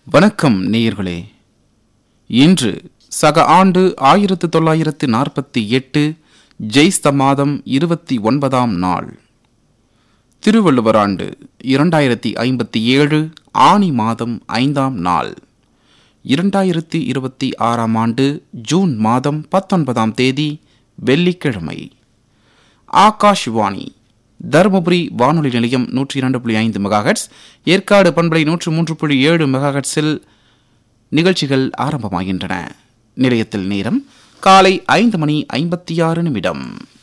வணக்கம் நேயர்களே இன்று சக ஆண்டு ஆயிரத்து தொள்ளாயிரத்து நாற்பத்தி எட்டு ஜெய்ஸ்த மாதம் இருபத்தி ஒன்பதாம் நாள் திருவள்ளுவர் ஆண்டு இரண்டாயிரத்தி ஐம்பத்தி ஏழு ஆனி மாதம் ஐந்தாம் நாள் இரண்டாயிரத்தி இருபத்தி ஆறாம் ஆண்டு ஜூன் மாதம் பத்தொன்பதாம் தேதி வெள்ளிக்கிழமை ஆகாஷ்வாணி தருமபுரி வானொலி நிலையம் நூற்றி இரண்டு புள்ளி ஐந்து மெகாஹெட்ஸ் ஏற்காடு பண்பலை நூற்று மூன்று புள்ளி ஏழு மெகாஹெட்ஸில் நிகழ்ச்சிகள் ஆரம்பமாகின்றன நிலையத்தில் நேரம் காலை ஐந்து மணி ஐம்பத்தி ஆறு நிமிடம்